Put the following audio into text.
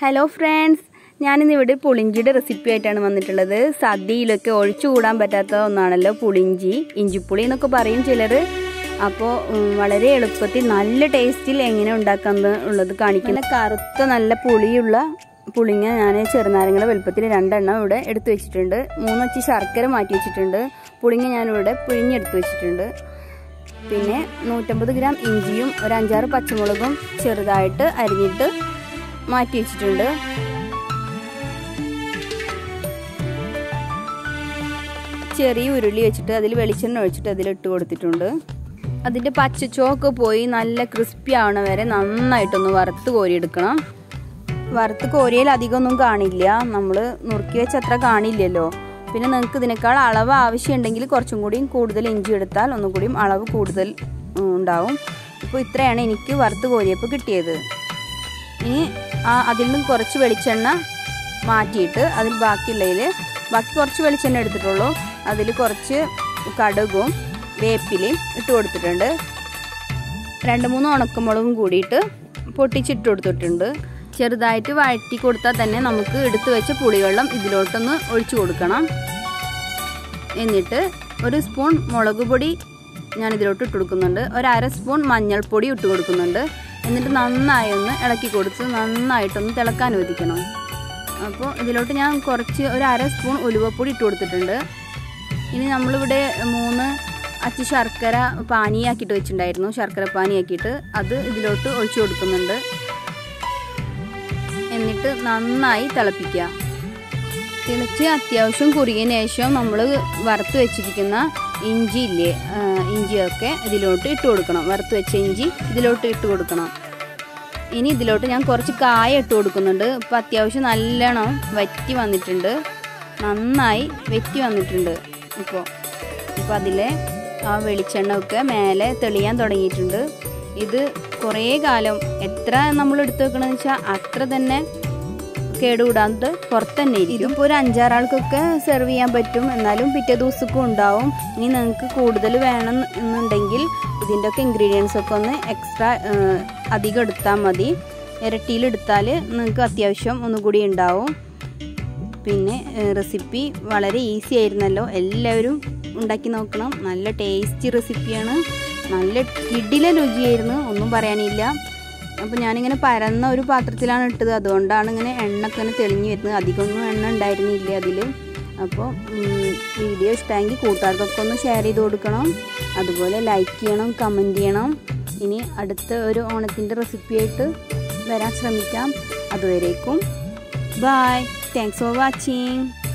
hello friends ഞാനിന്ന് ഇവിടെ പുളിഞ്ചിയുടെ recipe ആയിട്ടാണ് വന്നിട്ടുള്ളത് സദ്യയിലൊക്കെ ഒഴിച്ചു കൂടാൻ പറ്റാത്ത ഒന്നാണല്ലോ പുളിഞ്ചി ഇഞ്ചിപ്പുളി എന്നൊക്കെ പറയും ചിലർ അപ്പോൾ വളരെ എളുപ്പത്തിൽ നല്ല ടേസ്റ്റിൽ എങ്ങനെ ഉണ്ടാക്കാമെന്ന് ഉള്ളത് കാണിക്കുന്ന കറുത്ത നല്ല പുളിയുള്ള പുളിങ്ങ ഞാൻ ചെറുനാരങ്ങളുടെ വലുപ്പത്തിൽ രണ്ടെണ്ണം ഇവിടെ എടുത്തു വെച്ചിട്ടുണ്ട് മൂന്നൊച്ചി ശർക്കര മാറ്റി വെച്ചിട്ടുണ്ട് പുളിങ്ങ ഞാനിവിടെ പിഴിഞ്ഞെടുത്ത് വെച്ചിട്ടുണ്ട് പിന്നെ നൂറ്റമ്പത് ഗ്രാം ഇഞ്ചിയും ഒരു അഞ്ചാറ് പച്ചമുളകും ചെറുതായിട്ട് അരിഞ്ഞിട്ട് മാറ്റി വെച്ചിട്ടുണ്ട് ചെറിയ ഉരുളി വെച്ചിട്ട് അതിൽ വെളിച്ചെണ്ണ ഒഴിച്ചിട്ട് അതിൽ ഇട്ട് കൊടുത്തിട്ടുണ്ട് അതിൻ്റെ പച്ചച്ചോക്ക് പോയി നല്ല ക്രിസ്പി ആവണ വരെ നന്നായിട്ടൊന്ന് വറുത്ത് കോരിയെടുക്കണം വറുത്ത് കോരിയാൽ അധികമൊന്നും കാണില്ല നമ്മൾ നുറുക്കി വെച്ച് അത്ര കാണില്ലല്ലോ പിന്നെ നിങ്ങൾക്ക് ഇതിനേക്കാൾ അളവ് ആവശ്യമുണ്ടെങ്കിൽ കുറച്ചും കൂടിയും കൂടുതൽ ഇഞ്ചി എടുത്താൽ ഒന്നും കൂടിയും അളവ് കൂടുതൽ ഉണ്ടാവും ഇപ്പോൾ ഇത്രയാണ് എനിക്ക് വറുത്ത് കോരിയപ്പോൾ കിട്ടിയത് ഇനി ആ അതിൽ നിന്ന് കുറച്ച് വെളിച്ചെണ്ണ മാറ്റിയിട്ട് അതിൽ ബാക്കിയുള്ളതിൽ ബാക്കി കുറച്ച് വെളിച്ചെണ്ണ എടുത്തിട്ടുള്ളൂ അതിൽ കുറച്ച് കടുകും വേപ്പിലയും ഇട്ട് കൊടുത്തിട്ടുണ്ട് രണ്ട് മൂന്ന് ഉണക്കമുളകും കൂടിയിട്ട് പൊട്ടിച്ചിട്ട് കൊടുത്തിട്ടുണ്ട് ചെറുതായിട്ട് വഴറ്റി കൊടുത്താൽ തന്നെ നമുക്ക് എടുത്തു വെച്ച പുളിവെള്ളം ഇതിലോട്ടൊന്ന് ഒഴിച്ചു കൊടുക്കണം എന്നിട്ട് ഒരു സ്പൂൺ മുളക് പൊടി ഞാൻ ഇതിലോട്ട് ഇട്ട് കൊടുക്കുന്നുണ്ട് ഒരു അര സ്പൂൺ മഞ്ഞൾപ്പൊടി ഇട്ട് കൊടുക്കുന്നുണ്ട് എന്നിട്ട് നന്നായി ഒന്ന് ഇളക്കി കൊടുത്ത് നന്നായിട്ടൊന്ന് തിളക്കാൻ അനുവദിക്കണം അപ്പോൾ ഇതിലോട്ട് ഞാൻ കുറച്ച് ഒരു അര സ്പൂൺ ഉലുവപ്പൊടി ഇട്ട് കൊടുത്തിട്ടുണ്ട് ഇനി നമ്മളിവിടെ മൂന്ന് അച്ചി ശർക്കര പാനിയാക്കിയിട്ട് വെച്ചിട്ടുണ്ടായിരുന്നു ശർക്കര പാനിയാക്കിയിട്ട് അത് ഇതിലോട്ട് ഒഴിച്ചു കൊടുക്കുന്നുണ്ട് എന്നിട്ട് നന്നായി തിളപ്പിക്കുക തിളച്ച് അത്യാവശ്യം കുറുകിയതിന് ശേഷം നമ്മൾ വറുത്ത് വെച്ചിരിക്കുന്ന ഇഞ്ചി ഇല്ലേ ഇഞ്ചിയൊക്കെ ഇതിലോട്ട് ഇട്ട് കൊടുക്കണം വറുത്ത് വെച്ച ഇഞ്ചി ഇതിലോട്ട് ഇട്ട് കൊടുക്കണം ഇനി ഇതിലോട്ട് ഞാൻ കുറച്ച് കായ ഇട്ട് കൊടുക്കുന്നുണ്ട് ഇപ്പം അത്യാവശ്യം നല്ലോണം വറ്റി വന്നിട്ടുണ്ട് നന്നായി വെറ്റി വന്നിട്ടുണ്ട് ഇപ്പോൾ ഇപ്പോൾ അതിലെ ആ വെളിച്ചെണ്ണ ഒക്കെ മേലെ തെളിയാൻ തുടങ്ങിയിട്ടുണ്ട് ഇത് കുറേ കാലം എത്ര നമ്മൾ എടുത്തു വെക്കണമെന്ന് വെച്ചാൽ അത്ര തന്നെ കേടുകൂടാണ്ട് പുറത്ത് തന്നെ ഇരിക്കും ഇതിപ്പോൾ ഒരു അഞ്ചാറാൾക്കൊക്കെ സെർവ് ചെയ്യാൻ പറ്റും എന്നാലും പിറ്റേ ദിവസമൊക്കെ ഉണ്ടാവും ഇനി നിങ്ങൾക്ക് കൂടുതൽ വേണം എന്നുണ്ടെങ്കിൽ ഇതിൻ്റെ ഒക്കെ ഇൻഗ്രീഡിയൻസ് ഒക്കെ ഒന്ന് എക്സ്ട്രാ അധികം എടുത്താൽ മതി ഇരട്ടിയിൽ എടുത്താൽ നിങ്ങൾക്ക് അത്യാവശ്യം ഒന്നുകൂടി ഉണ്ടാവും പിന്നെ റെസിപ്പി വളരെ ഈസി ആയിരുന്നല്ലോ എല്ലാവരും ഉണ്ടാക്കി നോക്കണം നല്ല ടേസ്റ്റി റെസിപ്പിയാണ് നല്ല കിടില രുചിയായിരുന്നു ഒന്നും പറയാനില്ല അപ്പോൾ ഞാനിങ്ങനെ പരന്ന ഒരു പാത്രത്തിലാണ് ഇട്ടത് അതുകൊണ്ടാണ് ഇങ്ങനെ എണ്ണ ഒക്കെ തെളിഞ്ഞു വരുന്നത് അധികമൊന്നും എണ്ണ ഉണ്ടായിരുന്നില്ല അതിൽ അപ്പോൾ വീഡിയോ ഇഷ്ടമെങ്കിൽ കൂട്ടുകാർക്കൊക്കെ ഒന്ന് ഷെയർ ചെയ്ത് കൊടുക്കണം അതുപോലെ ലൈക്ക് ചെയ്യണം കമൻറ്റ് ചെയ്യണം ഇനി അടുത്ത ഒരു ഓണത്തിൻ്റെ റെസിപ്പിയായിട്ട് വരാൻ ശ്രമിക്കാം അതുവരേക്കും ബായ് താങ്ക്സ് ഫോർ വാച്ചിങ്